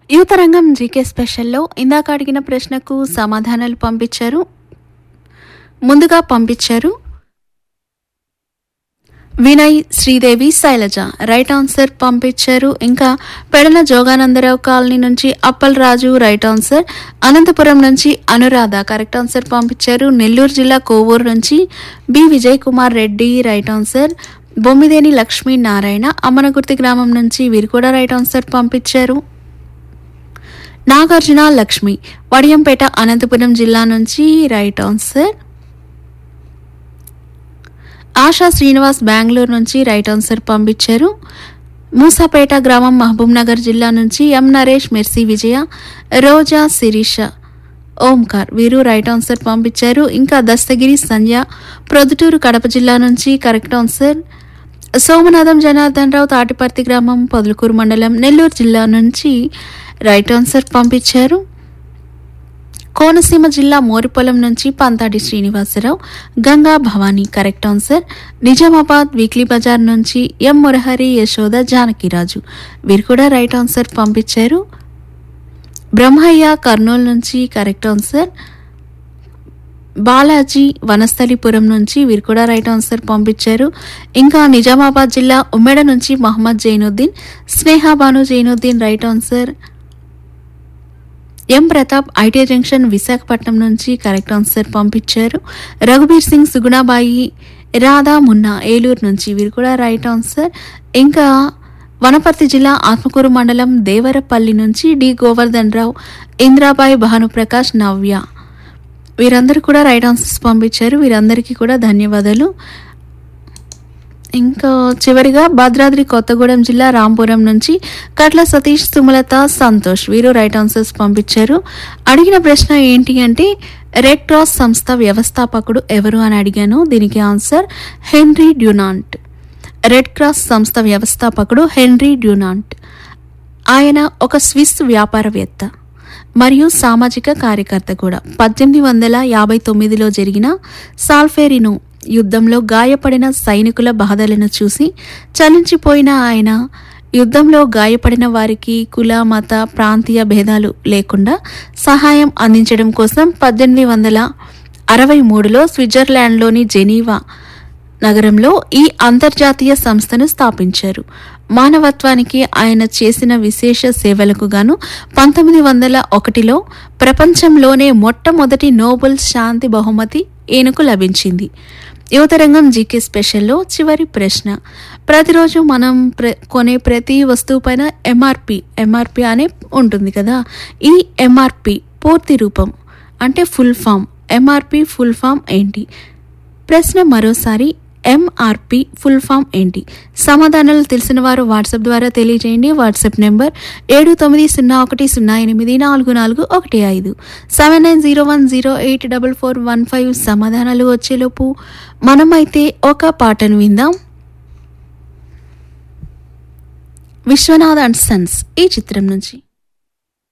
యువత రంగం జీకే స్పెషల్లో ఇందాక అడిగిన ప్రశ్నకు సమాధానాలు పంపించారు ముందుగా పంపించారు వినయ్ శ్రీదేవి శైలజ రైట్ ఆన్సర్ పంపించారు ఇంకా పెడల జోగానందరావు కాలనీ నుంచి అప్పల్ రాజు రైట్ ఆన్సర్ అనంతపురం నుంచి అనురాధ కరెక్ట్ ఆన్సర్ పంపించారు నెల్లూరు జిల్లా కోవూరు నుంచి B Vijay Kumar Reddy right answer Bommideni Lakshmi Narayana Ammanagurthi గ్రామం నుంచి వీరు కూడా రైట్ ఆన్సర్ పంపించారు నాగార్జున లక్ష్మి వడియంపేట అనంతపురం జిల్లా నుంచి రైట్ ఆన్సర్ ఆశా శ్రీనివాస్ బెంగళూరు నుంచి రైట్ ఆన్సర్ పంపించారు మూసాపేట గ్రామం మహబూబ్ నగర్ జిల్లా నుంచి ఎం నరేష్ మెర్సీ విజయ రోజా శిరీష ఓంకార్ వీరు రైట్ ఆన్సర్ పంపించారు ఇంకా దస్తగిరి సంధ్య ప్రొద్దుటూరు కడప జిల్లా నుంచి కరెక్ట్ ఆన్సర్ సోమనాథం జనార్దన్ రావు తాటిపర్తి గ్రామం పొదలకూరు మండలం నెల్లూరు జిల్లా నుంచి రైట్ ఆన్సర్ పంపించారు కోనసీమ జిల్లా మోరిపొలం నుంచి Panthadi Srinivasarao Ganga Bhavani correct answer Nizamabad weekly Bazar నుంచి ఎం మురహరి యశోద జానకిరాజు వీరు కూడా రైట్ ఆన్సర్ పంపించారు బ్రహ్మయ్య కర్నూలు నుంచి కరెక్ట్ ఆన్సర్ బాలాజీ వనస్థలిపురం నుంచి వీరు కూడా రైట్ ఆన్సర్ పంపించారు ఇంకా నిజామాబాద్ జిల్లా ఉమ్మెడ నుంచి Mohammed Zainuddin Snehabanu Zainuddin right answer M Pratap IT junction Visakhapatnam నుంచి కరెక్ట్ ఆన్సర్ పంపించారు రఘుబీర్ సింగ్ సుగుణాబాయి రాధా మున్నా ఏలూరు నుంచి వీరు కూడా రైట్ ఆన్సర్ ఇంకా వనపర్తి జిల్లా ఆత్మకూరు మండలం దేవరపల్లి నుంచి డి గోవర్ధన్ రావు ఇంద్రాబాయి భానుప్రకాష్ నవ్య వీరందరూ కూడా రైట్ ఆన్సర్స్ పంపించారు వీరందరికీ కూడా ధన్యవాదాలు ఇంకా చివరిగా భద్రాద్రి కొత్తగూడెం జిల్లా రాంపురం నుంచి కట్ల సతీష్ సుమలత సంతోష్ వీరు రైట్ ఆన్సర్స్ పంపించారు అడిగిన ప్రశ్న ఏంటి అంటే రెడ్ క్రాస్ సంస్థ వ్యవస్థాపకుడు ఎవరు అని అడిగాను దీనికి answer Henry Dunant Red Cross సంస్థ వ్యవస్థాపకుడు హెన్రీ డ్యూనాంట్ ఆయన ఒక స్విస్ వ్యాపారవేత్త మరియు సామాజిక కార్యకర్త కూడా పద్దెనిమిది వందల యాభై తొమ్మిదిలో జరిగిన సాల్ఫేరిను యుద్ధంలో గాయపడిన సైనికుల బాధలను చూసి చలించిపోయిన ఆయన యుద్ధంలో గాయపడిన వారికి కుల మత ప్రాంతీయ భేదాలు లేకుండా సహాయం అందించడం కోసం పద్దెనిమిది వందల అరవై మూడులో స్విట్జర్లాండ్లోని జెనీవా నగరంలో ఈ అంతర్జాతీయ సంస్థను స్థాపించారు మానవత్వానికి ఆయన చేసిన విశేష సేవలకు గాను పంతొమ్మిది వందల ఒకటిలో ప్రపంచంలోనే మొట్టమొదటి నోబెల్ శాంతి బహుమతి ఈయనకు లభించింది యువతరంగం జీకే స్పెషల్లో చివరి ప్రశ్న ప్రతిరోజు మనం ప్ర కొనే ప్రతి వస్తువు పైన ఎంఆర్పి ఎంఆర్పి అనే ఉంటుంది కదా ఈ ఎంఆర్పి పూర్తి రూపం అంటే full form MRP full form ఏంటి ప్రశ్న మరోసారి ఎంఆర్పి ఫుల్ ఫామ్ ఏంటి సమాధానాలు తెలిసిన వారు వాట్సాప్ ద్వారా తెలియజేయండి వాట్సాప్ నెంబర్ ఏడు తొమ్మిది సున్నా ఒకటి సున్నా ఎనిమిది నాలుగు నాలుగు ఒకటి ఐదు seven nine zero one zero eight double four one five సమాధానాలు వచ్చేలోపు మనమైతే ఒక పాటను విందాం విశ్వనాథ్ అండ్ సన్స్ ఈ చిత్రం నుంచి